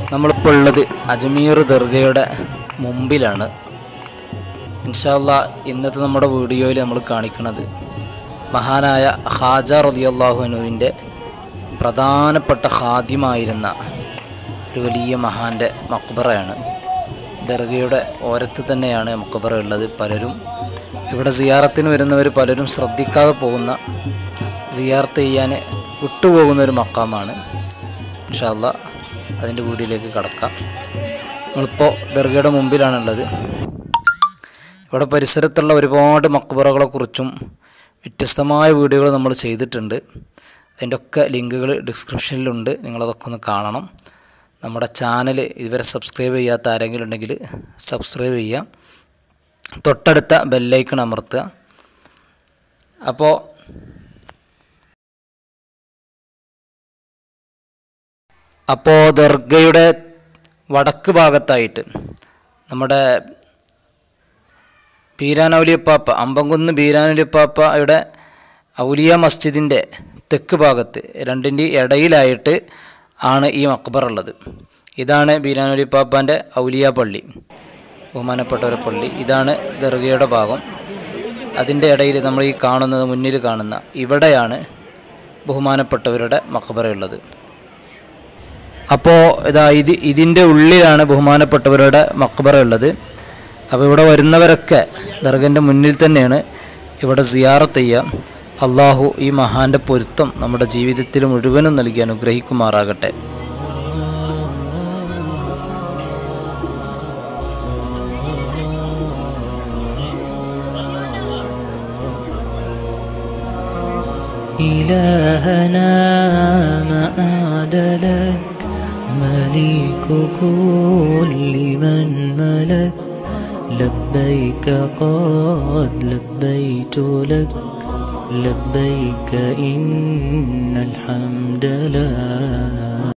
നമ്മളിപ്പോൾ ഉള്ളത് അജ്മീർ ദർഗയുടെ മുമ്പിലാണ് ഇൻഷാല്ല ഇന്നത്തെ നമ്മുടെ വീഡിയോയിൽ നമ്മൾ കാണിക്കുന്നത് മഹാനായ ഹാജ റതിയല്ലാഹുനുവിൻ്റെ പ്രധാനപ്പെട്ട ഹാദ്യമായിരുന്ന ഒരു വലിയ മഹാൻ്റെ മക്ബറയാണ് ദർഗയുടെ ഓരത്ത് തന്നെയാണ് മക്ബറ ഉള്ളത് പലരും ഇവിടെ സിയാറത്തിന് വരുന്നവർ പലരും ശ്രദ്ധിക്കാതെ പോകുന്ന സിയാർത്ത് ചെയ്യാൻ വിട്ടുപോകുന്ന ഒരു മക്കാമാണ് ഇൻഷാല്ല അതിൻ്റെ വീഡിയോയിലേക്ക് കടക്കാം നമ്മളിപ്പോൾ ദർഗയുടെ മുമ്പിലാണുള്ളത് ഇവിടെ പരിസരത്തുള്ള ഒരുപാട് മക്ബറകളെക്കുറിച്ചും വ്യത്യസ്തമായ വീഡിയോകൾ നമ്മൾ ചെയ്തിട്ടുണ്ട് അതിൻ്റെ ഒക്കെ ലിങ്കുകൾ ഡിസ്ക്രിപ്ഷനിലുണ്ട് നിങ്ങളതൊക്കെ ഒന്ന് കാണണം നമ്മുടെ ചാനൽ ഇതുവരെ സബ്സ്ക്രൈബ് ചെയ്യാത്ത ആരെങ്കിലും ഉണ്ടെങ്കിൽ സബ്സ്ക്രൈബ് ചെയ്യാം തൊട്ടടുത്ത ബെല്ലൈക്കൺ അമർത്തുക അപ്പോൾ അപ്പോൾ ദർഗയുടെ വടക്ക് ഭാഗത്തായിട്ട് നമ്മുടെ ബീരാനൗലിയപ്പാപ്പ അമ്പംകുന്ന് ബീരാനൗലിയപ്പാപ്പയുടെ ഔലിയ മസ്ജിദിൻ്റെ തെക്ക് ഭാഗത്ത് രണ്ടിൻ്റെ ഇടയിലായിട്ട് ആണ് ഈ മക്ബർ ഉള്ളത് ഇതാണ് ബീരാനൗലിയപ്പാപ്പാൻ്റെ ഔലിയ പള്ളി ബഹുമാനപ്പെട്ട ഒരു പള്ളി ഇതാണ് ദർഗയുടെ ഭാഗം അതിൻ്റെ ഇടയിൽ നമ്മൾ ഈ കാണുന്നത് മുന്നിൽ കാണുന്ന ഇവിടെയാണ് ബഹുമാനപ്പെട്ടവരുടെ മക്ബറയുള്ളത് അപ്പോൾ ഇതാ ഇത് ഇതിൻ്റെ ഉള്ളിലാണ് ബഹുമാനപ്പെട്ടവരുടെ മക്ബറ ഉള്ളത് അപ്പോൾ ഇവിടെ വരുന്നവരൊക്കെ ദർഗൻ്റെ മുന്നിൽ തന്നെയാണ് ഇവിടെ സിയാറത്ത് ചെയ്യുക അള്ളാഹു ഈ മഹാൻ്റെ പൊരുത്തം നമ്മുടെ ജീവിതത്തിൽ മുഴുവനും നൽകി അനുഗ്രഹിക്കുമാറാകട്ടെ إلهنا مآد لك مليك كل من ملك لبيك قد لبيت لك لبيك إن الحمد لك